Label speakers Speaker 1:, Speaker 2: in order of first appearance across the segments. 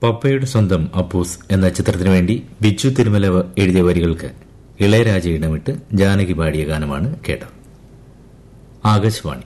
Speaker 1: പപ്പയുടെ സ്വന്തം അപ്പൂസ് എന്ന ചിത്രത്തിനു വേണ്ടി ബിജു തിരുമല എഴുതിയ വരികൾക്ക് ഇളയരാജ ഇടമിട്ട് ജാനകി പാടിയ ഗാനമാണ് കേട്ടത് ആകാശവാണി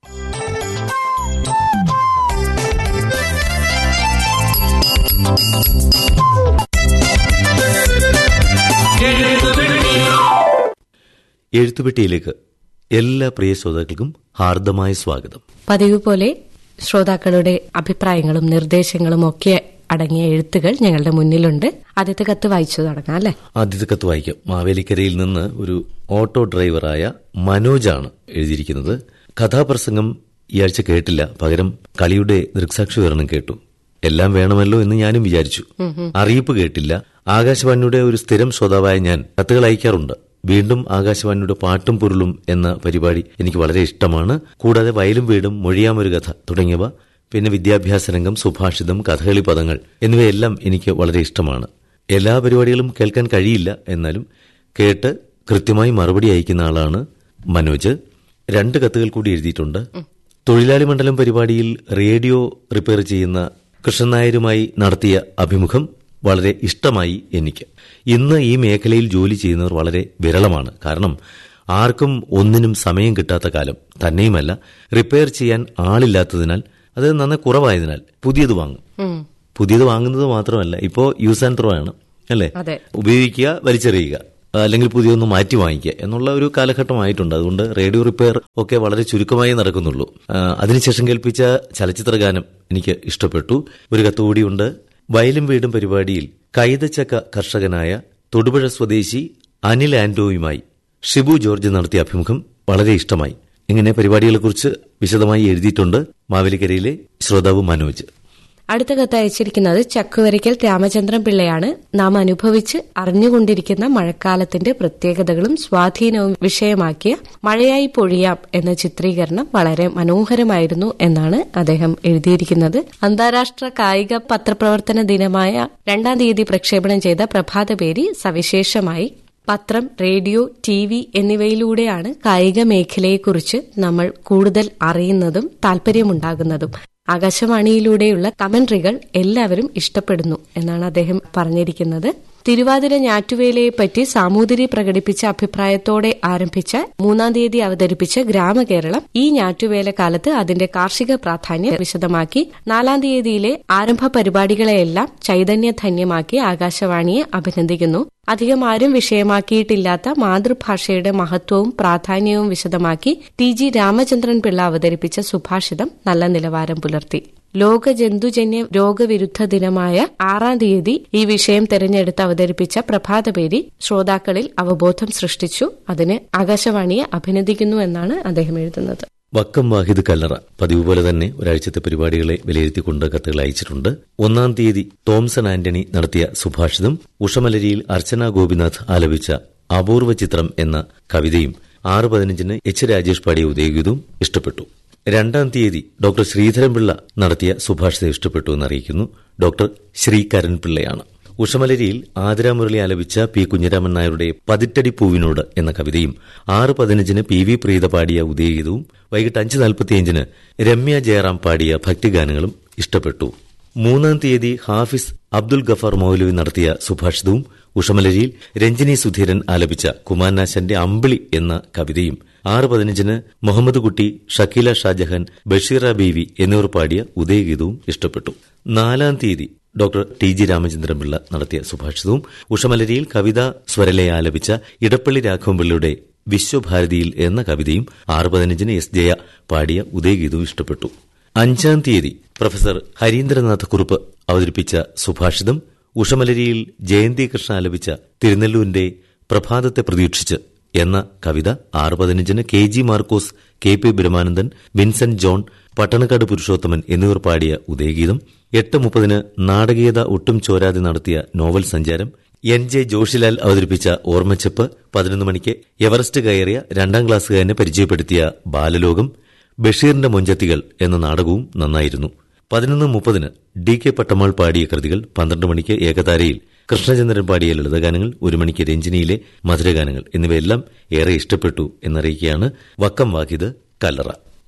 Speaker 2: എഴുത്തുപെട്ടിയിലേക്ക് എല്ലാ പ്രിയ ശ്രോതാക്കൾക്കും ഹാർദമായ സ്വാഗതം
Speaker 3: പതിവ് പോലെ ശ്രോതാക്കളുടെ അഭിപ്രായങ്ങളും നിർദ്ദേശങ്ങളും ഒക്കെ അടങ്ങിയ എഴുത്തുകൾ ഞങ്ങളുടെ മുന്നിലുണ്ട് ആദ്യത്തെ കത്ത് വായിച്ചു തുടങ്ങാം അല്ലെ
Speaker 2: ആദ്യത്തെ കത്ത് വായിക്കാം മാവേലിക്കരയിൽ നിന്ന് ഒരു ഓട്ടോ ഡ്രൈവറായ മനോജാണ് എഴുതിയിരിക്കുന്നത് കഥാപ്രസംഗം ഈ ആഴ്ച കേട്ടില്ല പകരം കളിയുടെ ദൃക്സാക്ഷി വിവരണം കേട്ടു എല്ലാം വേണമല്ലോ എന്ന് ഞാനും വിചാരിച്ചു അറിയിപ്പ് കേട്ടില്ല ആകാശവാണിയുടെ ഒരു സ്ഥിരം ശ്രോതാവായ ഞാൻ കത്തുകൾ അയക്കാറുണ്ട് വീണ്ടും ആകാശവാണിയുടെ പാട്ടും പൊരുളും എന്ന പരിപാടി എനിക്ക് വളരെ ഇഷ്ടമാണ് കൂടാതെ വയലും വീടും മൊഴിയാമൊരു കഥ തുടങ്ങിയവ പിന്നെ വിദ്യാഭ്യാസ രംഗം സുഭാഷിതം കഥകളി പദങ്ങൾ എന്നിവയെല്ലാം എനിക്ക് വളരെ ഇഷ്ടമാണ് എല്ലാ പരിപാടികളും കേൾക്കാൻ കഴിയില്ല എന്നാലും കേട്ട് കൃത്യമായി മറുപടി അയക്കുന്ന ആളാണ് മനോജ് രണ്ട് കത്തുകൾ കൂടി എഴുതിയിട്ടുണ്ട് തൊഴിലാളി മണ്ഡലം പരിപാടിയിൽ റേഡിയോ റിപ്പയർ ചെയ്യുന്ന കൃഷ്ണനായരുമായി നടത്തിയ അഭിമുഖം വളരെ ഇഷ്ടമായി എനിക്ക് ഇന്ന് ഈ മേഖലയിൽ ജോലി ചെയ്യുന്നവർ വളരെ വിരളമാണ് കാരണം ആർക്കും ഒന്നിനും സമയം കിട്ടാത്ത കാലം തന്നെയുമല്ല റിപ്പയർ ചെയ്യാൻ ആളില്ലാത്തതിനാൽ അത് നന്ന കുറവായതിനാൽ പുതിയത് വാങ്ങും പുതിയത് വാങ്ങുന്നത് മാത്രമല്ല ഇപ്പോ യൂസ് ആൻഡ് ത്രോ ആണ് അല്ലേ
Speaker 3: അതെ.
Speaker 2: ഉപയോഗിക്കുക വലിച്ചെറിയുക അല്ലെങ്കിൽ പുതിയൊന്ന് മാറ്റി വാങ്ങിക്കുക എന്നുള്ള ഒരു കാലഘട്ടമായിട്ടുണ്ട് അതുകൊണ്ട് റേഡിയോ റിപ്പയർ ഒക്കെ വളരെ ചുരുക്കമായി നടക്കുന്നുള്ളൂ ആ, അതിനുശേഷം കേൾപ്പിച്ച ചലച്ചിത്ര ഗാനം എനിക്ക് ഇഷ്ടപ്പെട്ടു ഒരു കത്തുകൂടിയുണ്ട് വയലും വീടും പരിപാടിയിൽ കൈതച്ചക്ക കർഷകനായ തൊടുപുഴ സ്വദേശി അനിൽ ആന്റോയുമായി ഷിബു ജോർജ് നടത്തിയ അഭിമുഖം വളരെ ഇഷ്ടമായി ഇങ്ങനെ പരിപാടികളെക്കുറിച്ച് വിശദമായി എഴുതിയിട്ടുണ്ട് മാവേലിക്കരയിലെ ശ്രോതാവ് മനോജ്
Speaker 3: അടുത്ത കത്ത് അയച്ചിരിക്കുന്നത് ചക്കുവരയ്ക്കൽ രാമചന്ദ്രൻ പിള്ളയാണ് നാം അനുഭവിച്ച് അറിഞ്ഞുകൊണ്ടിരിക്കുന്ന മഴക്കാലത്തിന്റെ പ്രത്യേകതകളും സ്വാധീനവും വിഷയമാക്കിയ മഴയായി പൊഴിയാം എന്ന ചിത്രീകരണം വളരെ മനോഹരമായിരുന്നു എന്നാണ് അദ്ദേഹം എഴുതിയിരിക്കുന്നത് അന്താരാഷ്ട്ര കായിക പത്രപ്രവർത്തന ദിനമായ രണ്ടാം തീയതി പ്രക്ഷേപണം ചെയ്ത പ്രഭാതപേരി സവിശേഷമായി പത്രം റേഡിയോ ടി വി എന്നിവയിലൂടെയാണ് കായിക മേഖലയെക്കുറിച്ച് നമ്മൾ കൂടുതൽ അറിയുന്നതും താല്പര്യമുണ്ടാകുന്നതും ആകാശവാണിയിലൂടെയുള്ള കമന്ററികൾ എല്ലാവരും ഇഷ്ടപ്പെടുന്നു എന്നാണ് അദ്ദേഹം പറഞ്ഞിരിക്കുന്നത് തിരുവാതിര ഞാറ്റുവേലയെപ്പറ്റി സാമൂതിരി പ്രകടിപ്പിച്ച അഭിപ്രായത്തോടെ ആരംഭിച്ച മൂന്നാം തീയതി അവതരിപ്പിച്ച ഗ്രാമകേരളം ഈ ഞാറ്റുവേല കാലത്ത് അതിന്റെ കാർഷിക പ്രാധാന്യം വിശദമാക്കി നാലാം തീയതിയിലെ ആരംഭ പരിപാടികളെയെല്ലാം ചൈതന്യധന്യമാക്കി ആകാശവാണിയെ അഭിനന്ദിക്കുന്നു അധികം ആരും വിഷയമാക്കിയിട്ടില്ലാത്ത മാതൃഭാഷയുടെ മഹത്വവും പ്രാധാന്യവും വിശദമാക്കി ടി ജി രാമചന്ദ്രൻ പിള്ള അവതരിപ്പിച്ച സുഭാഷിതം നല്ല നിലവാരം പുലർത്തി ലോക ജന്തുജന്യ രോഗവിരുദ്ധ ദിനമായ ആറാം തീയതി ഈ വിഷയം തെരഞ്ഞെടുത്ത് അവതരിപ്പിച്ച പ്രഭാതപേരി ശ്രോതാക്കളിൽ അവബോധം സൃഷ്ടിച്ചു അതിന് ആകാശവാണിയെ അഭിനന്ദിക്കുന്നു എന്നാണ് അദ്ദേഹം എഴുതുന്നത്
Speaker 2: വക്കം വാഹിദ് കല്ലറ പതിവ് പോലെ തന്നെ ഒരാഴ്ചത്തെ പരിപാടികളെ വിലയിരുത്തിക്കൊണ്ട് കത്തുകൾ അയച്ചിട്ടുണ്ട് ഒന്നാം തീയതി തോംസൺ ആന്റണി നടത്തിയ സുഭാഷിതം ഉഷമലരിയിൽ അർച്ചന ഗോപിനാഥ് ആലപിച്ച അപൂർവ ചിത്രം എന്ന കവിതയും ആറ് പതിനഞ്ചിന് എച്ച് രാജേഷ് പാടിയ ഉദയഗീതവും ഇഷ്ടപ്പെട്ടു രണ്ടാം തീയതി ഡോക്ടർ ശ്രീധരൻപിള്ള നടത്തിയ സുഭാഷിതം ഇഷ്ടപ്പെട്ടു എന്നറിയിക്കുന്നു ഡോക്ടർ ശ്രീകരൻ പിള്ളയാണ് ഉഷമലരിയിൽ ആതിരാമുരളി ആലപിച്ച പി കുഞ്ഞിരാമൻ നായരുടെ പതിറ്റടി പൂവിനോട് എന്ന കവിതയും ആറ് പതിനഞ്ചിന് പി വി പ്രീത പാടിയ ഉദയഗീതവും വൈകിട്ട് അഞ്ച് നാൽപ്പത്തിയഞ്ചിന് രമ്യ ജയറാം പാടിയ ഭക്തിഗാനങ്ങളും ഇഷ്ടപ്പെട്ടു മൂന്നാം തീയതി ഹാഫിസ് അബ്ദുൽ ഗഫാർ മൗലവി നടത്തിയ സുഭാഷിതവും ഉഷമലരിയിൽ രഞ്ജിനി സുധീരൻ ആലപിച്ച കുമാരനാശന്റെ അമ്പിളി എന്ന കവിതയും ആറ് പതിനഞ്ചിന് മുഹമ്മദ് കുട്ടി ഷക്കീല ഷാജഹാൻ ബഷീറ ബീവി എന്നിവർ പാടിയ ഉദയഗീതവും ഇഷ്ടപ്പെട്ടു നാലാം തീയതി ഡോക്ടർ ടി ജി രാമചന്ദ്രൻപിള്ള നടത്തിയ സുഭാഷിതവും ഉഷമലരിയിൽ കവിത സ്വരലയ ആലപിച്ച ഇടപ്പള്ളി രാഘവൻപിള്ളയുടെ വിശ്വഭാരതിയിൽ എന്ന കവിതയും ആറ് പതിനഞ്ചിന് എസ് ജയ പാടിയ ഉദയഗീതവും ഇഷ്ടപ്പെട്ടു അഞ്ചാം തീയതി പ്രൊഫസർ ഹരീന്ദ്രനാഥ് കുറുപ്പ് അവതരിപ്പിച്ച സുഭാഷിതം ഉഷമലരിയിൽ ജയന്തി കൃഷ്ണ ആലപിച്ച തിരുനെല്ലൂരിന്റെ പ്രഭാതത്തെ പ്രതീക്ഷിച്ച് എന്ന കവിത ആറ് പതിനഞ്ചിന് K G Markose K P Brahmanandan Vincent John Pattanakkad Purushothaman എന്നിവർ പാടിയ ഉദയഗീതം എട്ട് മുപ്പതിന് നാടകീയത ഒട്ടും ചോരാതെ നടത്തിയ നോവൽ സഞ്ചാരം എൻ ജെ ജോഷിലാൽ അവതരിപ്പിച്ച ഓർമ്മച്ചെപ്പ് പതിനൊന്ന് മണിക്ക് എവറസ്റ്റ് കയറിയ രണ്ടാം ക്ലാസ്സുകാരനെ പരിചയപ്പെടുത്തിയ ബാലലോകം ബഷീറിന്റെ മൊഞ്ചത്തികൾ എന്ന നാടകവും നന്നായിരുന്നു പതിനൊന്ന് മുപ്പതിന് ഡി കെ പട്ടമാൾ പാടിയ കൃതികൾ പന്ത്രണ്ട് മണിക്ക് ഏകതാരയിൽ കൃഷ്ണചന്ദ്രൻ പാടിയ ലളിതഗാനങ്ങൾ ഒരു മണിക്ക് രഞ്ജിനിയിലെ മധുരഗാനങ്ങൾ എന്നിവയെല്ലാം ഏറെ ഇഷ്ടപ്പെട്ടു എന്നറിയിക്കുകയാണ് വക്കം വാഹിദ് കല്ലറ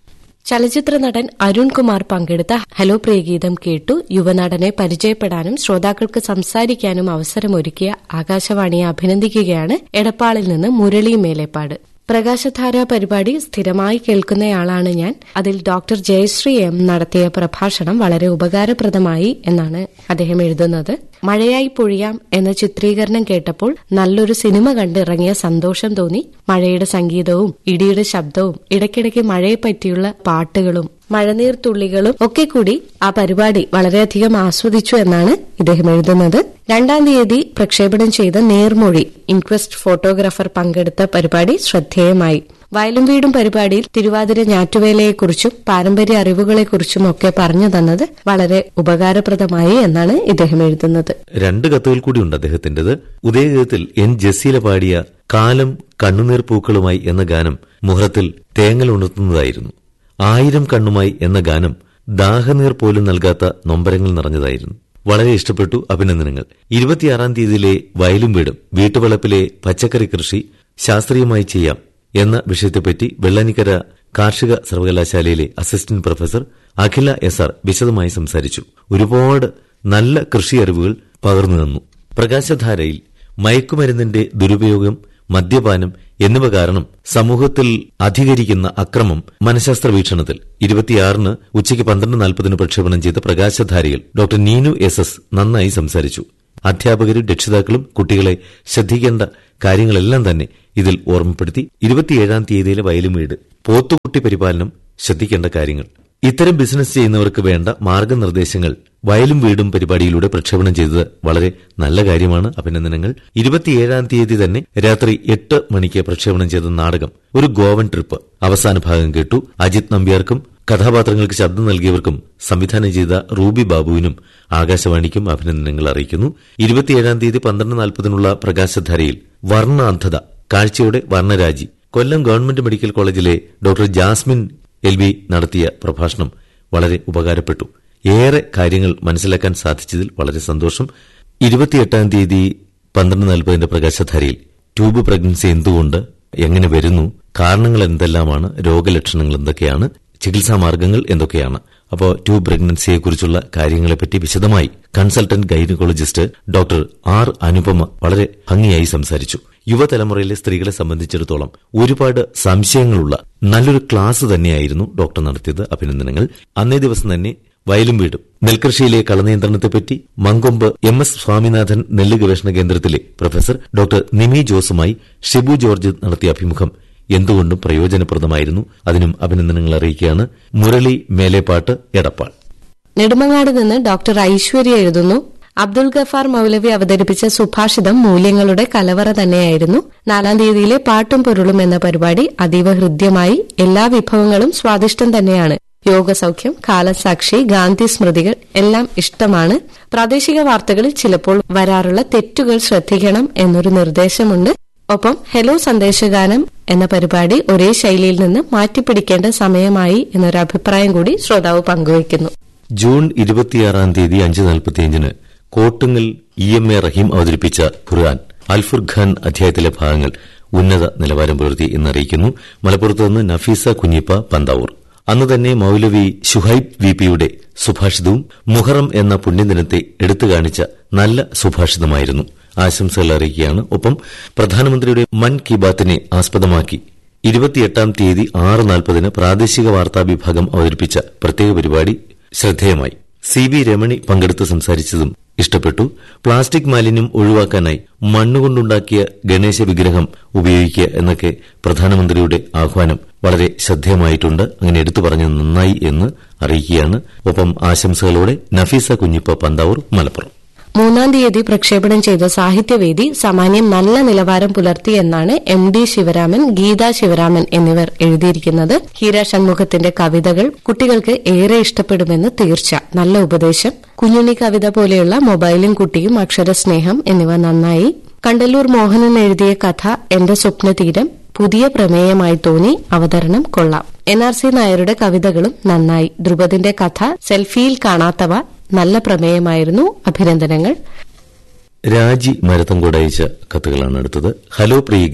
Speaker 3: ചലച്ചിത്ര നടൻ അരുൺകുമാർ പങ്കെടുത്ത ഹലോ പ്രിയഗീതം കേട്ടു യുവനടനെ പരിചയപ്പെടാനും ശ്രോതാക്കൾക്ക് സംസാരിക്കാനും അവസരമൊരുക്കിയ ആകാശവാണിയെ അഭിനന്ദിക്കുകയാണ് എടപ്പാളിൽ നിന്ന് മുരളി മേലേപ്പാട് പ്രകാശധാര പരിപാടി സ്ഥിരമായി കേൾക്കുന്നയാളാണ് ഞാൻ അതിൽ ഡോക്ടർ ജയശ്രീ എം നടത്തിയ പ്രഭാഷണം വളരെ ഉപകാരപ്രദമായി എന്നാണ് അദ്ദേഹം എഴുതുന്നത് മഴയായി പൊഴിയാം എന്ന ചിത്രീകരണം കേട്ടപ്പോൾ നല്ലൊരു സിനിമ കണ്ടിറങ്ങിയ സന്തോഷം തോന്നി മഴയുടെ സംഗീതവും ഇടിയുടെ ശബ്ദവും ഇടയ്ക്കിടയ്ക്ക് മഴയെ പറ്റിയുള്ള പാട്ടുകളും മഴനീർ തുള്ളികളും ഒക്കെ കൂടി ആ പരിപാടി വളരെയധികം ആസ്വദിച്ചു എന്നാണ് ഇദ്ദേഹം എഴുതുന്നത് രണ്ടാം തീയതി പ്രക്ഷേപണം ചെയ്ത നേർമൊഴി ഇൻക്വസ്റ്റ് ഫോട്ടോഗ്രാഫർ പങ്കെടുത്ത പരിപാടി ശ്രദ്ധേയമായി വയലും വീടും പരിപാടിയിൽ തിരുവാതിര ഞാറ്റുവേലയെക്കുറിച്ചും പാരമ്പര്യ അറിവുകളെക്കുറിച്ചും ഒക്കെ പറഞ്ഞു തന്നത് വളരെ ഉപകാരപ്രദമായി എന്നാണ് ഇദ്ദേഹം എഴുതുന്നത്
Speaker 2: രണ്ട് കത്തുകൾ കൂടിയുണ്ട് അദ്ദേഹത്തിന്റേത് ഉദയഗീതത്തിൽ എൻ ജസീല പാടിയ കാലം കണ്ണുനീർ പൂക്കളുമായി എന്ന ഗാനം മുഹറത്തിൽ തേങ്ങൽ ഉണർത്തുന്നതായിരുന്നു ആയിരം കണ്ണുമായി എന്ന ഗാനം ദാഹനീർ പോലും നൽകാത്ത നൊമ്പരങ്ങൾ നിറഞ്ഞതായിരുന്നു വളരെ ഇഷ്ടപ്പെട്ടു അഭിനന്ദനങ്ങൾ ഇരുപത്തിയാറാം തീയതിയിലെ വയലും വീടും വീട്ടുവളപ്പിലെ പച്ചക്കറി കൃഷി ശാസ്ത്രീയമായി ചെയ്യാം എന്ന വിഷയത്തെപ്പറ്റി വെള്ളാനിക്കര കാർഷിക സർവകലാശാലയിലെ assistant professor Akhila S R വിശദമായി സംസാരിച്ചു ഒരുപാട് നല്ല കൃഷി അറിവുകൾ പകർന്നു തന്നു പ്രകാശധാരയിൽ മയക്കുമരുന്നിന്റെ ദുരുപയോഗം മദ്യപാനം എന്നിവ കാരണം സമൂഹത്തിൽ അധികരിക്കുന്ന അക്രമം മനഃശാസ്ത്ര വീക്ഷണത്തിൽ ഇരുപത്തിയാറിന് ഉച്ചയ്ക്ക് പന്ത്രണ്ട് നാൽപ്പതിന് പ്രക്ഷേപണം ചെയ്ത പ്രകാശധാരയിൽ ഡോക്ടർ നീനു എസ് എസ് നന്നായി സംസാരിച്ചു അധ്യാപകരും രക്ഷിതാക്കളും കുട്ടികളെ ശ്രദ്ധിക്കേണ്ട കാര്യങ്ങളെല്ലാം തന്നെ ഇതിൽ ഓർമ്മപ്പെടുത്തി ഇരുപത്തിയേഴാം തീയതിയിലെ വയലും വീട് പോത്തുകുട്ടി പരിപാലനം ശ്രദ്ധിക്കേണ്ട കാര്യങ്ങൾ ഇത്തരം ബിസിനസ് ചെയ്യുന്നവർക്ക് വേണ്ട മാർഗനിർദ്ദേശങ്ങൾ വയലും വീടും പരിപാടിയിലൂടെ പ്രക്ഷേപണം ചെയ്തത് വളരെ നല്ല കാര്യമാണ് അഭിനന്ദനങ്ങൾ ഇരുപത്തിയേഴാം തീയതി തന്നെ രാത്രി എട്ട് മണിക്ക് പ്രക്ഷേപണം ചെയ്ത നാടകം ഒരു ഗോവൻ ട്രിപ്പ് അവസാന ഭാഗം കേട്ടു അജിത് നമ്പ്യാർക്കും കഥാപാത്രങ്ങൾക്ക് ശബ്ദം നൽകിയവർക്കും സംവിധാനം ചെയ്ത റൂബി ബാബുവിനും ആകാശവാണിക്കും അഭിനന്ദനങ്ങൾ അറിയിക്കുന്നു ഇരുപത്തിയേഴാം തീയതി പന്ത്രണ്ട് നാൽപ്പതിനുള്ള പ്രകാശധാരയിൽ വർണ്ണ അന്ധത കാഴ്ചയുടെ വർണ്ണരാജി കൊല്ലം ഗവൺമെന്റ് മെഡിക്കൽ കോളേജിലെ ഡോക്ടർ ജാസ്മിൻ എൽ ബി നടത്തിയ പ്രഭാഷണം വളരെ ഉപകാരപ്പെട്ടു ഏറെ കാര്യങ്ങൾ മനസ്സിലാക്കാൻ സാധിച്ചതിൽ വളരെ സന്തോഷം ഇരുപത്തിയെട്ടാം തീയതി പന്ത്രണ്ട് നാൽപ്പതിന്റെ പ്രകാശധാരയിൽ ട്യൂബ് പ്രഗ്നൻസി എന്തുകൊണ്ട് എങ്ങനെ വരുന്നു കാരണങ്ങൾ എന്തെല്ലാമാണ് രോഗലക്ഷണങ്ങൾ എന്തൊക്കെയാണ് ചികിത്സാ മാർഗങ്ങൾ എന്തൊക്കെയാണ് അപ്പോൾ ട്യൂബ് പ്രഗ്നൻസിയെക്കുറിച്ചുള്ള കാര്യങ്ങളെപ്പറ്റി വിശദമായി consultant gynaecologist doctor R Anupama വളരെ ഭംഗിയായി സംസാരിച്ചു യുവതലമുറയിലെ സ്ത്രീകളെ സംബന്ധിച്ചിടത്തോളം ഒരുപാട് സംശയങ്ങളുള്ള നല്ലൊരു ക്ലാസ് തന്നെയായിരുന്നു ഡോക്ടർ നടത്തിയത് അഭിനന്ദനങ്ങൾ അന്നേ ദിവസം തന്നെ വയലും വീടും നെൽകൃഷിയിലെ കളനിയന്ത്രണത്തെപ്പറ്റി മങ്കൊമ്പ് എം എസ് സ്വാമിനാഥൻ നെല്ല് ഗവേഷണ കേന്ദ്രത്തിലെ പ്രൊഫസർ ഡോക്ടർ നിമി ജോസുമായി ഷിബു ജോർജ് നടത്തിയ അഭിമുഖം എന്തുകൊണ്ടും പ്രയോജനപ്രദമായിരുന്നു അതിനും അഭിനന്ദനങ്ങൾ അറിയിക്കുകയാണ് മുരളി മേലേപ്പാട്ട് എടപ്പാൾ
Speaker 3: നെടുമങ്ങാട് നിന്ന് ഡോക്ടർ ഐശ്വര്യ എഴുതുന്നു അബ്ദുൾ ഗഫാർ മൗലവി അവതരിപ്പിച്ച സുഭാഷിതം മൂല്യങ്ങളുടെ കലവറ തന്നെയായിരുന്നു നാലാം തീയതിയിലെ പാട്ടും പൊരുളും എന്ന പരിപാടി അതീവ ഹൃദ്യമായി എല്ലാ വിഭവങ്ങളും സ്വാദിഷ്ടം തന്നെയാണ് യോഗസൗഖ്യം കാലസാക്ഷി ഗാന്ധി സ്മൃതികൾ എല്ലാം ഇഷ്ടമാണ് പ്രാദേശിക വാർത്തകളിൽ ചിലപ്പോൾ വരാറുള്ള തെറ്റുകൾ ശ്രദ്ധിക്കണം എന്നൊരു നിർദ്ദേശമുണ്ട് ഒപ്പം ഹെലോ സന്ദേശഗാനം എന്ന പരിപാടി ഒരേ ശൈലിയിൽ നിന്ന് മാറ്റിപ്പിടിക്കേണ്ട സമയമായി എന്നൊരു അഭിപ്രായം കൂടി ശ്രോതാവ് പങ്കുവയ്ക്കുന്നു
Speaker 2: ജൂൺ ഇരുപത്തിയാറാം തീയതി അഞ്ച് നാൽപ്പത്തിയഞ്ചിന് Kottungal E M A Rahim അവതരിപ്പിച്ച ഖുർആൻ അൽഫുർ ഖാൻ അധ്യായത്തിലെ ഭാഗങ്ങൾ ഉന്നത നിലവാരം പുലർത്തി എന്നറിയിക്കുന്നു മലപ്പുറത്ത് നിന്ന് നഫീസ കുഞ്ഞിപ്പ പന്താവൂർ അന്ന് തന്നെ മൌലവി ഷുഹൈബ് വി പിയുടെ സുഭാഷിതവും മുഹറം എന്ന പുണ്യദിനത്തെ എടുത്തു കാണിച്ച നല്ല സുഭാഷിതമായിരുന്നു ആശംസകൾ അറിയിക്കുകയാണ് ഒപ്പം പ്രധാനമന്ത്രിയുടെ മൻ കി ബാത്തിനെ ആസ്പദമാക്കി ഇരുപത്തിയെട്ടാം തീയതി ആറ് നാൽപ്പതിന് പ്രാദേശിക വാർത്താ വിഭാഗം അവതരിപ്പിച്ച പ്രത്യേക പരിപാടി ശ്രദ്ധേയമായി സി വി രമണി പങ്കെടുത്ത് സംസാരിച്ചതും ഇഷ്ടപ്പെട്ടു പ്ലാസ്റ്റിക് മാലിന്യം ഒഴിവാക്കാനായി മണ്ണുകൊണ്ടുണ്ടാക്കിയ ഗണേശ വിഗ്രഹം ഉപയോഗിക്കുക എന്നൊക്കെ പ്രധാനമന്ത്രിയുടെ ആഹ്വാനം വളരെ ശ്രദ്ധേയമായിട്ടുണ്ട് അങ്ങനെ എടുത്തു പറഞ്ഞത് നന്നായി എന്ന് അറിയിക്കുകയാണ് ഒപ്പം ആശംസകളോടെ നഫീസ കുഞ്ഞിപ്പ പന്താവൂർ മലപ്പുറം
Speaker 3: മൂന്നാം തീയതി പ്രക്ഷേപണം ചെയ്ത സാഹിത്യവേദി സാമാന്യം നല്ല നിലവാരം പുലർത്തി എന്നാണ് എം ഡി ശിവരാമൻ ഗീത ശിവരാമൻ എന്നിവർ എഴുതിയിരിക്കുന്നത് ഹീര ഷൺമുഖത്തിന്റെ കവിതകൾ കുട്ടികൾക്ക് ഏറെ ഇഷ്ടപ്പെടുമെന്ന് തീർച്ച നല്ല ഉപദേശം കുഞ്ഞുണ്ണി കവിത പോലെയുള്ള മൊബൈലും കുട്ടിയും അക്ഷരസ്നേഹം എന്നിവ നന്നായി കണ്ടല്ലൂർ മോഹനൻ എഴുതിയ കഥ എന്റെ സ്വപ്നതീരം പുതിയ പ്രമേയമായി തോന്നി അവതരണം കൊള്ളാം എൻ ആർ സി നായരുടെ കവിതകളും നന്നായി ധ്രുപദിന്റെ കഥ സെൽഫിയിൽ കാണാത്തവ നല്ല പ്രമേയമായിരുന്നു അഭിനന്ദനങ്ങൾ
Speaker 2: രാജി മരത്തങ്കോട് അയച്ച കത്തുകളാണ് അടുത്തത് ഹലോ പ്രിയഗീതം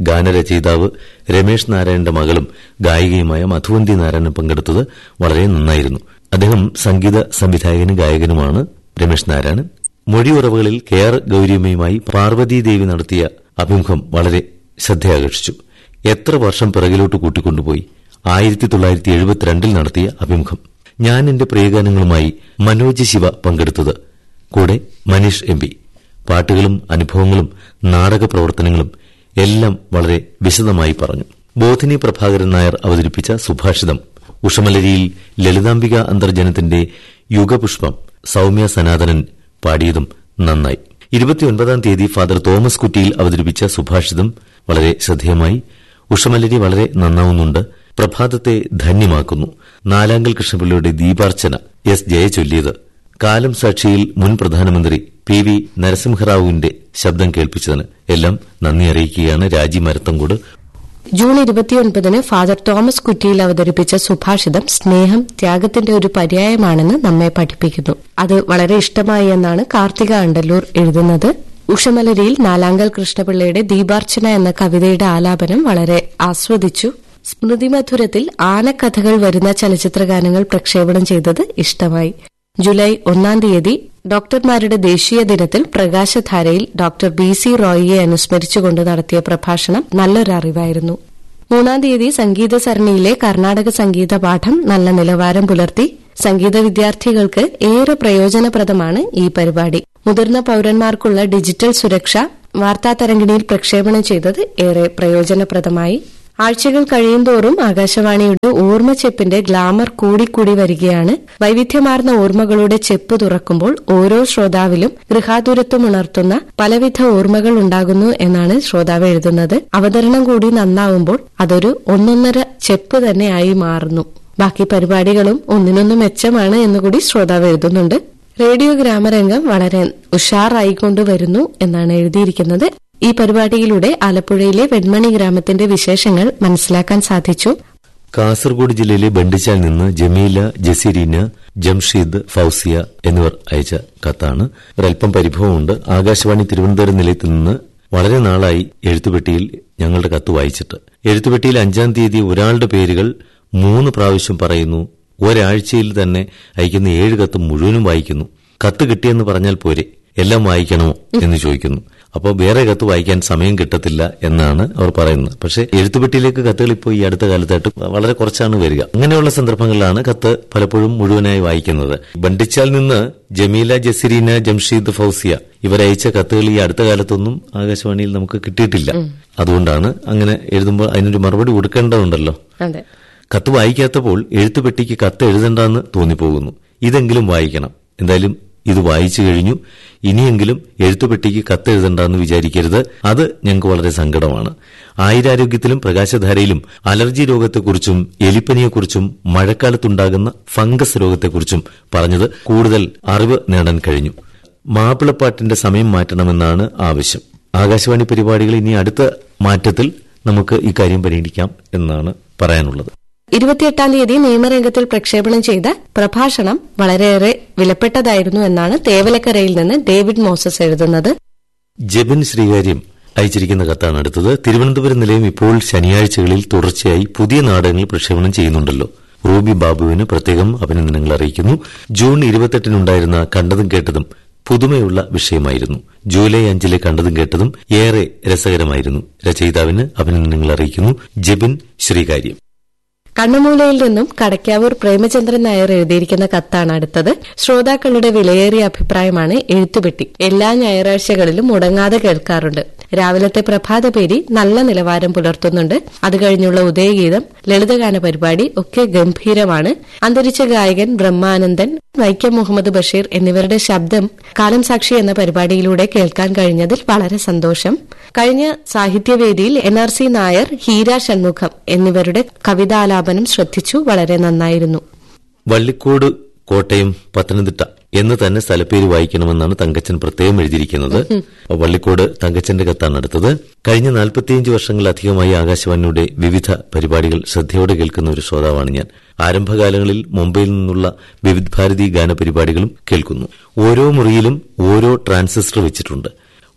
Speaker 2: ഗാനരചയിതാവ് രമേഷ് നാരായണന്റെ മകളും ഗായികയുമായ മധുവന്തി നാരായണൻ പങ്കെടുത്തത് വളരെ നന്നായിരുന്നു അദ്ദേഹം സംഗീത സംവിധായകനും ഗായകനുമാണ് രമേഷ് നാരായണൻ മൊഴിയുറവുകളിൽ കെ ആർ ഗൌരിയമ്മയുമായി പാർവതീദേവി നടത്തിയ അഭിമുഖം വളരെ ശ്രദ്ധയാകർഷിച്ചു എത്ര വർഷം പിറകിലോട്ട് കൂട്ടിക്കൊണ്ടുപോയി ആയിരത്തി തൊള്ളായിരത്തി എഴുപത്തിരണ്ടിൽ നടത്തിയ അഭിമുഖം ഞാൻ എന്റെ പ്രിയഗാനങ്ങളുമായി മനോജ് ശിവ പങ്കെടുത്തത് കൂടെ മനീഷ് എം പി പാട്ടുകളും അനുഭവങ്ങളും നാടക പ്രവർത്തനങ്ങളും എല്ലാം വളരെ വിശദമായി പറഞ്ഞു ബോധിനി പ്രഭാകരൻ നായർ അവതരിപ്പിച്ച സുഭാഷിതം ഉഷമലരിയിൽ ലളിതാംബിക അന്തർജനത്തിന്റെ യുഗപുഷ്പം സൌമ്യ സനാതനൻ പാടിയതും നന്നായി ഇരുപത്തിയൊൻപതാം തീയതി ഫാദർ തോമസ് കുറ്റിയിൽ അവതരിപ്പിച്ച സുഭാഷിതം വളരെ ശ്രദ്ധേയമായി ഉഷമലരി വളരെ നന്നാവുന്നുണ്ട് പ്രഭാതത്തെ ധന്യമാക്കുന്നു നാലാങ്കൽ കൃഷ്ണപിള്ളയുടെ ദീപാർച്ചന എസ് ജയ ചൊല്ലിയത് കാലം സാക്ഷിയിൽ മുൻ പ്രധാനമന്ത്രി പി വി നരസിംഹറാവുവിന്റെ ശബ്ദം കേൾപ്പിച്ചതിന് എല്ലാം നന്ദി അറിയിക്കുകയാണ് രാജി മരത്തങ്കോട്
Speaker 3: ജൂൺ ഇരുപത്തിയൊൻപതിന് ഫാദർ തോമസ് കുറ്റിയിൽ അവതരിപ്പിച്ച സുഭാഷിതം സ്നേഹം ത്യാഗത്തിന്റെ ഒരു പര്യായമാണെന്ന് നമ്മെ പഠിപ്പിക്കുന്നു അത് വളരെ ഇഷ്ടമായി എന്നാണ് കാർത്തിക അണ്ടല്ലൂർ എഴുതുന്നത് ഉഷമലരിയിൽ നാലാങ്കൽ കൃഷ്ണപിള്ളയുടെ ദീപാർച്ചന എന്ന കവിതയുടെ ആലാപനം വളരെ ആസ്വദിച്ചു സ്മൃതിമധുരത്തിൽ ആനക്കഥകൾ വരുന്ന ചലച്ചിത്ര ഗാനങ്ങൾ പ്രക്ഷേപണം ചെയ്തത് ഇഷ്ടമായി ജൂലൈ ഒന്നാം തീയതി ഡോക്ടർമാരുടെ ദേശീയ ദിനത്തിൽ പ്രകാശധാരയിൽ ഡോക്ടർ ബി സി റോയിയെ അനുസ്മരിച്ചുകൊണ്ട് നടത്തിയ പ്രഭാഷണം നല്ലൊരു അറിവായിരുന്നു മൂന്നാം തീയതി സംഗീത സരണിയിലെ കർണാടക സംഗീത പാഠം നല്ല നിലവാരം പുലർത്തി സംഗീത വിദ്യാർത്ഥികൾക്ക് ഏറെ പ്രയോജനപ്രദമാണ് ഈ പരിപാടി മുതിർന്ന പൌരന്മാർക്കുള്ള ഡിജിറ്റൽ സുരക്ഷ വാർത്താ തരംഗിണിയിൽ പ്രക്ഷേപണം ചെയ്തത് ഏറെ പ്രയോജനപ്രദമായി ആഴ്ചകൾ കഴിയുന്തോറും ആകാശവാണിയുടെ ഓർമ്മ ചെപ്പിന്റെ ഗ്ലാമർ കൂടിക്കൂടി വരികയാണ് വൈവിധ്യമാർന്ന ഓർമ്മകളുടെ ചെപ്പ് തുറക്കുമ്പോൾ ഓരോ ശ്രോതാവിലും ഗൃഹാതുരത്വം ഉണർത്തുന്ന പലവിധ ഓർമ്മകൾ ഉണ്ടാകുന്നു എന്നാണ് ശ്രോതാവ് എഴുതുന്നത് അവതരണം കൂടി നന്നാവുമ്പോൾ അതൊരു ഒന്നൊന്നര ചെപ്പ് തന്നെയായി മാറുന്നു ബാക്കി പരിപാടികളും ഒന്നിനൊന്ന് മെച്ചമാണ് എന്നുകൂടി ശ്രോതാവ് എഴുതുന്നുണ്ട് റേഡിയോ ഗ്രാമരംഗം വളരെ ഉഷാറായിക്കൊണ്ടുവരുന്നു എന്നാണ് എഴുതിയിരിക്കുന്നത് ഈ പരിപാടിയിലൂടെ ആലപ്പുഴയിലെ വെൺമണി ഗ്രാമത്തിന്റെ വിശേഷങ്ങൾ മനസ്സിലാക്കാൻ സാധിച്ചു
Speaker 2: കാസർഗോഡ് ജില്ലയിലെ ബണ്ടിച്ചാൽ നിന്ന് ജമീല ജസീരീന ജംഷീദ് ഫൌസിയ എന്നിവർ അയച്ച കത്താണ് ഒരല്പം പരിഭവമുണ്ട് ആകാശവാണി തിരുവനന്തപുരം നിലയത്തിൽ നിന്ന് വളരെ നാളായി എഴുത്തുപെട്ടിയിൽ ഞങ്ങളുടെ കത്ത് വായിച്ചിട്ട് എഴുത്തുപെട്ടിയിൽ അഞ്ചാം തീയതി ഒരാളുടെ പേരുകൾ മൂന്ന് പ്രാവശ്യം പറയുന്നു ഒരാഴ്ചയിൽ തന്നെ അയക്കുന്ന ഏഴ് കത്ത് മുഴുവനും വായിക്കുന്നു കത്ത് കിട്ടിയെന്ന് പറഞ്ഞാൽ പോരെ എല്ലാം വായിക്കണോ എന്ന് ചോദിക്കുന്നു അപ്പോൾ വേറെ കത്ത് വായിക്കാൻ സമയം കിട്ടത്തില്ല എന്നാണ് അവർ പറയുന്നത് പക്ഷേ എഴുത്തുപെട്ടിയിലേക്ക് കത്തുകൾ ഇപ്പോൾ ഈ അടുത്ത കാലത്തായിട്ട് വളരെ കുറച്ചാണ് വരിക അങ്ങനെയുള്ള സന്ദർഭങ്ങളിലാണ് കത്ത് പലപ്പോഴും മുഴുവനായി വായിക്കുന്നത് ബണ്ടിച്ചാൽ നിന്ന് ജമീല ജസീരീന ജംഷീദ് ഫൌസിയ ഇവരയച്ച കത്തുകൾ ഈ അടുത്ത കാലത്തൊന്നും ആകാശവാണിയിൽ നമുക്ക് കിട്ടിയിട്ടില്ല അതുകൊണ്ടാണ് അങ്ങനെ എഴുതുമ്പോൾ അതിനൊരു മറുപടി കൊടുക്കേണ്ടതുണ്ടല്ലോ
Speaker 3: അതെ
Speaker 2: കത്ത് വായിക്കാത്തപ്പോൾ എഴുത്തുപെട്ടിക്ക് കത്ത് എഴുതണ്ടെന്ന് തോന്നിപ്പോകുന്നു ഇതെങ്കിലും വായിക്കണം എന്തായാലും ഇത് വായിച്ചു കഴിഞ്ഞു ഇനിയെങ്കിലും എഴുത്തുപെട്ടിക്ക് കത്ത് എഴുതണ്ടെന്ന് വിചാരിക്കരുത് അത് ഞങ്ങൾക്ക് വളരെ സങ്കടമാണ് ആയുരാരോഗ്യത്തിലും പ്രകാശധാരയിലും അലർജി രോഗത്തെക്കുറിച്ചും എലിപ്പനിയെക്കുറിച്ചും മഴക്കാലത്തുണ്ടാകുന്ന ഫംഗസ് രോഗത്തെക്കുറിച്ചും പറഞ്ഞത് കൂടുതൽ അറിവ് നേടാൻ കഴിഞ്ഞു മാപ്പിളപ്പാട്ടിന്റെ സമയം മാറ്റണമെന്നാണ് ആവശ്യം ആകാശവാണി പരിപാടികൾ ഇനി അടുത്ത മാറ്റത്തിൽ നമുക്ക് ഇക്കാര്യം പരിഗണിക്കാം എന്നാണ് പറയാനുള്ളത്
Speaker 3: ഇരുപത്തിയെട്ടാം തീയതി നിയമരംഗത്തിൽ പ്രക്ഷേപണം ചെയ്ത പ്രഭാഷണം വളരെയേറെ വിലപ്പെട്ടതായിരുന്നു എന്നാണ് തേവലക്കരയിൽ നിന്ന് ഡേവിഡ് മോസസ് എഴുതുന്നത്
Speaker 2: ജബിൻ ശ്രീകാര്യം അയച്ചിരിക്കുന്ന കത്താണ് അടുത്തത് തിരുവനന്തപുരം നിലയം ഇപ്പോൾ ശനിയാഴ്ചകളിൽ തുടർച്ചയായി പുതിയ നാടകങ്ങൾ പ്രക്ഷേപണം ചെയ്യുന്നുണ്ടല്ലോ റൂബി ബാബുവിന് പ്രത്യേകം അഭിനന്ദനങ്ങൾ അറിയിക്കുന്നു ജൂൺ ഇരുപത്തെട്ടിനുണ്ടായിരുന്ന കണ്ടതും കേട്ടതും പുതുമയുള്ള വിഷയമായിരുന്നു ജൂലൈ അഞ്ചിലെ കണ്ടതും കേട്ടതും ഏറെ രസകരമായിരുന്നു രചയിതാവിന് അഭിനന്ദനങ്ങൾ അറിയിക്കുന്നു ജബിൻ ശ്രീകാര്യം
Speaker 3: കണ്ണമൂലയിൽ നിന്നും കടക്കാവൂർ പ്രേമചന്ദ്രൻ നായർ എഴുതിയിരിക്കുന്ന കത്താണ് അടുത്തത് ശ്രോതാക്കളുടെ വിലയേറിയ അഭിപ്രായമാണ് എഴുത്തുപെട്ടി എല്ലാ ഞായറാഴ്ചകളിലും മുടങ്ങാതെ കേൾക്കാറുണ്ട് രാവിലത്തെ പ്രഭാത പേരി നല്ല നിലവാരം പുലർത്തുന്നുണ്ട് അത് കഴിഞ്ഞുള്ള ഉദയഗീതം ലളിതഗാന പരിപാടി ഒക്കെ ഗംഭീരമാണ് അന്തരിച്ച ഗായകൻ ബ്രഹ്മാനന്ദൻ വൈക്കം മുഹമ്മദ് ബഷീർ എന്നിവരുടെ ശബ്ദം കാലം സാക്ഷി എന്ന പരിപാടിയിലൂടെ കേൾക്കാൻ കഴിഞ്ഞതിൽ വളരെ സന്തോഷം കഴിഞ്ഞ സാഹിത്യവേദിയിൽ N R C Nair Heera Shanmugham എന്നിവരുടെ കവിതാലാപനം ശ്രദ്ധിച്ചു വളരെ നന്നായിരുന്നു
Speaker 2: വള്ളിക്കോട് കോട്ടയം പത്തനംതിട്ട എന്ന് തന്നെ സ്ഥലപ്പേര് വായിക്കണമെന്നാണ് തങ്കച്ചൻ പ്രത്യേകം എഴുതിയിരിക്കുന്നത് വള്ളിക്കോട് തങ്കച്ചന്റെ കത്താണ് അടുത്തത് കഴിഞ്ഞ നാൽപ്പത്തിയഞ്ച് വർഷങ്ങളിലധികമായി ആകാശവാണിയുടെ വിവിധ പരിപാടികൾ ശ്രദ്ധയോടെ കേൾക്കുന്ന ഒരു ശ്രോതാവാണ് ഞാൻ ആരംഭകാലങ്ങളിൽ മുംബൈയിൽ നിന്നുള്ള വിവിധ് ഭാരതി ഗാന പരിപാടികളും കേൾക്കുന്നു ഓരോ മുറിയിലും ഓരോ ട്രാൻസിസ്റ്റർ വെച്ചിട്ടുണ്ട്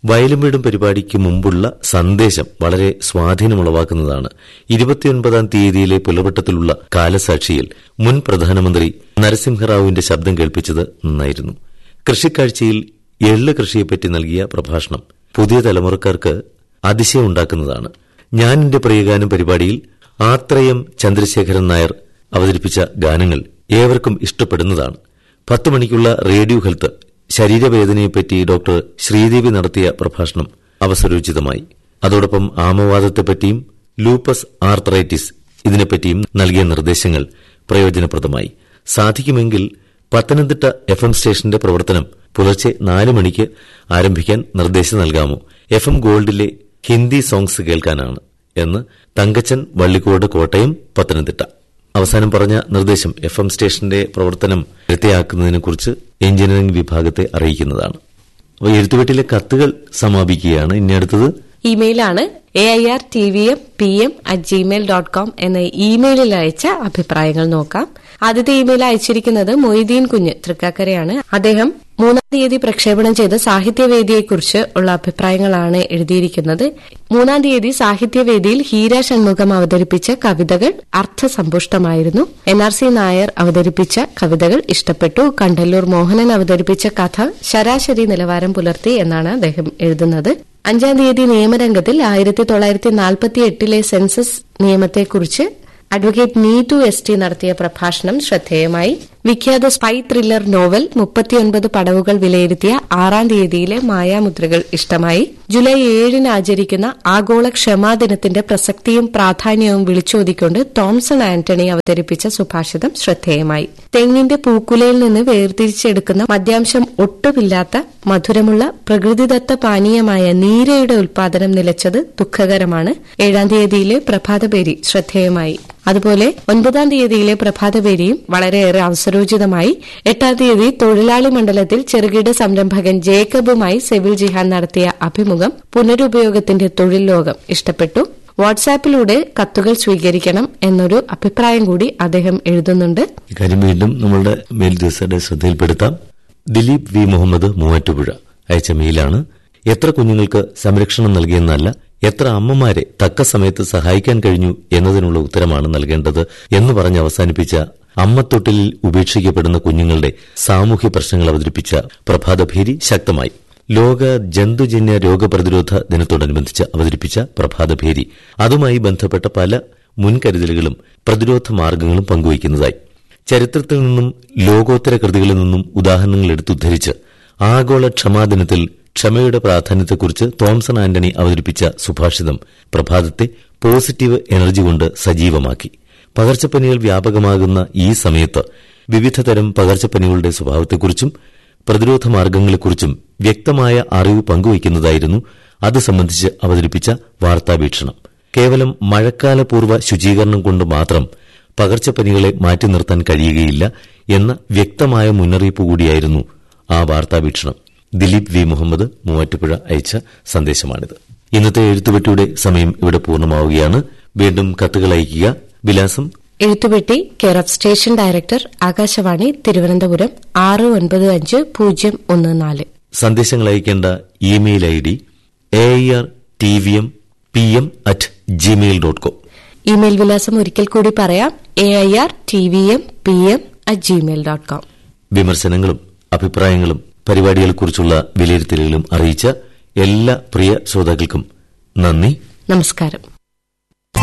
Speaker 2: വയലും വീടും പരിപാടിക്ക് മുമ്പുള്ള സന്ദേശം വളരെ സ്വാധീനമുളവാക്കുന്നതാണ് ഇരുപത്തിയൊൻപതാം തീയതിയിലെ പുലർവട്ടത്തിലുള്ള കാലസാക്ഷിയിൽ മുൻ പ്രധാനമന്ത്രി നരസിംഹറാവുവിന്റെ ശബ്ദം കേൾപ്പിച്ചത് നന്നായിരുന്നു കൃഷിക്കാഴ്ചയിൽ എള്ള് കൃഷിയെപ്പറ്റി നൽകിയ പ്രഭാഷണം പുതിയ തലമുറക്കാർക്ക് അതിശയമുണ്ടാക്കുന്നതാണ് ഞാൻ എന്റെ പ്രിയഗാനം പരിപാടിയിൽ ആത്രയം ചന്ദ്രശേഖരൻ നായർ അവതരിപ്പിച്ച ഗാനങ്ങൾ ഏവർക്കും ഇഷ്ടപ്പെടുന്നതാണ് പത്ത് മണിക്കുള്ള റേഡിയോ ഹെൽത്ത് ശരീരവേദനയെപ്പറ്റി ഡോക്ടർ ശ്രീദേവി നടത്തിയ പ്രഭാഷണം അവസരോചിതമായി അതോടൊപ്പം ആമവാദത്തെപ്പറ്റിയും ലൂപ്പസ് ആർത്രൈറ്റിസ് ഇതിനെപ്പറ്റിയും നൽകിയ നിർദ്ദേശങ്ങൾ പ്രയോജനപ്രദമായി സാധിക്കുമെങ്കിൽ പത്തനംതിട്ട എഫ് എം സ്റ്റേഷന്റെ പ്രവർത്തനം പുലർച്ചെ നാല് മണിക്ക് ആരംഭിക്കാൻ നിർദ്ദേശം നൽകാമോ എഫ് എം ഗോൾഡിലെ ഹിന്ദി സോങ്സ് കേൾക്കാനാണ് എന്ന് തങ്കച്ചൻ വള്ളിക്കോട് കോട്ടയം പത്തനംതിട്ട അവസാനം പറഞ്ഞ നിർദ്ദേശം എഫ് എം സ്റ്റേഷന്റെ പ്രവർത്തനം ഇരട്ടിയാക്കുന്നതിനെക്കുറിച്ച് എഞ്ചിനീയറിംഗ് വിഭാഗത്തെ അറിയിക്കുന്നതാണ് അപ്പോൾ എഴുത്തുവെട്ടിലെ കത്തുകൾ സമാപിക്കുകയാണ് ഇനി അടുത്തത്
Speaker 3: ഇമെയിലാണ് A I R T V M P M at Gmail dot com എന്ന ഇമെയിലിൽ അയച്ച അഭിപ്രായങ്ങൾ നോക്കാം ആദ്യത്തെ ഇമെയിൽ അയച്ചിരിക്കുന്നത് മൊയ്തീൻ കുഞ്ഞ് തൃക്കാക്കരയാണ് അദ്ദേഹം മൂന്നാം തീയതി പ്രക്ഷേപണം ചെയ്ത സാഹിത്യവേദിയെക്കുറിച്ച് ഉള്ള അഭിപ്രായങ്ങളാണ് എഴുതിയിരിക്കുന്നത് മൂന്നാം തീയതി സാഹിത്യവേദിയിൽ ഹീര ഷൺമുഖം അവതരിപ്പിച്ച കവിതകൾ അർത്ഥസമ്പുഷ്ടമായിരുന്നു എൻ ആർ സി നായർ അവതരിപ്പിച്ച കവിതകൾ ഇഷ്ടപ്പെട്ടു കണ്ടല്ലൂർ മോഹനൻ അവതരിപ്പിച്ച കഥ ശരാശരി നിലവാരം പുലർത്തി എന്നാണ് അദ്ദേഹം എഴുതുന്നത് അഞ്ചാം തീയതി നിയമരംഗത്തിൽ ആയിരത്തി തൊള്ളായിരത്തി നാൽപ്പത്തി എട്ടിലെ സെൻസസ് നിയമത്തെക്കുറിച്ച് അഡ്വക്കേറ്റ് നീതു എസ് ടി നടത്തിയ പ്രഭാഷണം ശ്രദ്ധേയമായി വിഖ്യാത സ്പൈ ത്രില്ലർ നോവൽ മുപ്പത്തിയൊൻപത് പടവുകൾ വിലയിരുത്തിയ ആറാം തീയതിയിലെ മായാമുദ്രകൾ ഇഷ്ടമായി ജൂലൈ ഏഴിന് ആചരിക്കുന്ന ആഗോള ക്ഷമാ ദിനത്തിന്റെ പ്രസക്തിയും പ്രാധാന്യവും വിളിച്ചോതിക്കൊണ്ട് തോംസൺ ആന്റണി അവതരിപ്പിച്ച സുഭാഷിതം ശ്രദ്ധേയമായി തെങ്ങിന്റെ പൂക്കുലയിൽ നിന്ന് വേർതിരിച്ചെടുക്കുന്ന മദ്യാംശം ഒട്ടുമില്ലാത്ത മധുരമുള്ള പ്രകൃതിദത്ത പാനീയമായ നീരയുടെ ഉൽപാദനം നിലച്ചത് ദുഃഖകരമാണ് ഏഴാം തീയതിയിലെ പ്രഭാതപേരി ശ്രദ്ധേയമായി അതുപോലെ ഒൻപതാം തീയതിയിലെ പ്രഭാതപേരിയും വളരെയേറെ അവസരോചിതമായി എട്ടാം തീയതി തൊഴിലാളി മണ്ഡലത്തിൽ ചെറുകിട സംരംഭകൻ ജേക്കബുമായി സെവിൽ ജിഹാൻ നടത്തിയ അഭിമുഖം പുനരുപയോഗത്തിന്റെ തൊഴിൽ ലോകം ഇഷ്ടപ്പെട്ടു വാട്സാപ്പിലൂടെ കത്തുകൾ സ്വീകരിക്കണം എന്നൊരു അഭിപ്രായം കൂടി അദ്ദേഹം എഴുതുന്നുണ്ട്
Speaker 2: ഇക്കാര്യം വീണ്ടും നമ്മളുടെ മേൽദിവസയുടെ ശ്രദ്ധയിൽപ്പെടുത്താം ദിലീപ് വി മുഹമ്മദ് മൂവാറ്റുപുഴ അയച്ച മെയിലാണ് എത്ര കുഞ്ഞുങ്ങൾക്ക് സംരക്ഷണം നൽകിയെന്നല്ല എത്ര അമ്മമാരെ തക്ക സമയത്ത് സഹായിക്കാൻ കഴിഞ്ഞു എന്നതിനുള്ള ഉത്തരമാണ് നൽകേണ്ടത് എന്ന് പറഞ്ഞ് അവസാനിപ്പിച്ച അമ്മത്തൊട്ടിലിൽ ഉപേക്ഷിക്കപ്പെടുന്ന കുഞ്ഞുങ്ങളുടെ സാമൂഹ്യ പ്രശ്നങ്ങൾ അവതരിപ്പിച്ച പ്രഭാതഭേരി ശക്തമായി ലോക ജന്തുജന്യ രോഗപ്രതിരോധ ദിനത്തോടനുബന്ധിച്ച് അവതരിപ്പിച്ച പ്രഭാതഭേരി അതുമായി ബന്ധപ്പെട്ട പല മുൻകരുതലുകളും പ്രതിരോധ മാർഗങ്ങളും പങ്കുവയ്ക്കുന്നതായി ചരിത്രത്തിൽ നിന്നും ലോകോത്തര കൃതികളിൽ നിന്നും ഉദാഹരണങ്ങൾ എടുത്തുദ്ധരിച്ച് ആഗോള ക്ഷമാദിനത്തിൽ ക്ഷമയുടെ പ്രാധാന്യത്തെക്കുറിച്ച് തോംസൺ ആന്റണി അവതരിപ്പിച്ച സുഭാഷിതം പ്രഭാതത്തെ പോസിറ്റീവ് എനർജി കൊണ്ട് സജീവമാക്കി പകർച്ചപ്പനികൾ വ്യാപകമാകുന്ന ഈ സമയത്ത് വിവിധതരം പകർച്ചപ്പനികളുടെ സ്വഭാവത്തെക്കുറിച്ചും പ്രതിരോധ മാർഗങ്ങളെക്കുറിച്ചും വ്യക്തമായ അറിവ് പങ്കുവയ്ക്കുന്നതായിരുന്നു അത് സംബന്ധിച്ച് അവതരിപ്പിച്ച വാർത്താവീക്ഷണം കേവലം മഴക്കാലപൂർവ്വ ശുചീകരണം കൊണ്ട് മാത്രം പകർച്ചപ്പനികളെ മാറ്റി നിർത്താൻ കഴിയുകയില്ല എന്ന വ്യക്തമായ മുന്നറിയിപ്പ് കൂടിയായിരുന്നു ആ വാർത്താവീക്ഷണം ദിലീപ് വി മുഹമ്മദ് മൂവാറ്റുപുഴ അയച്ച സന്ദേശമാണിത് ഇന്നത്തെ എഴുത്തുപെട്ടിയുടെ സമയം ഇവിടെ പൂർണ്ണമാവുകയാണ് വീണ്ടും കത്തുകൾ അയയ്ക്കുക വിലാസം
Speaker 3: എഴുത്തുപെട്ടി care of station director Akashvani Thiruvananthapuram ആറ് ഒൻപത് അഞ്ച് പൂജ്യം ഒന്ന് നാല്
Speaker 2: സന്ദേശങ്ങൾ അയക്കേണ്ട email I D A R T V M P M at Gmail dot com
Speaker 3: email വിലാസം ഒരിക്കൽ കൂടി പറയാം A I R T V M P M at Gmail dot com
Speaker 2: വിമർശനങ്ങളും അഭിപ്രായങ്ങളും പരിപാടികളെക്കുറിച്ചുള്ള വിലയിരുത്തലുകളും അറിയിച്ച എല്ലാ പ്രിയ ശ്രോതാക്കൾക്കും നന്ദി
Speaker 3: നമസ്കാരം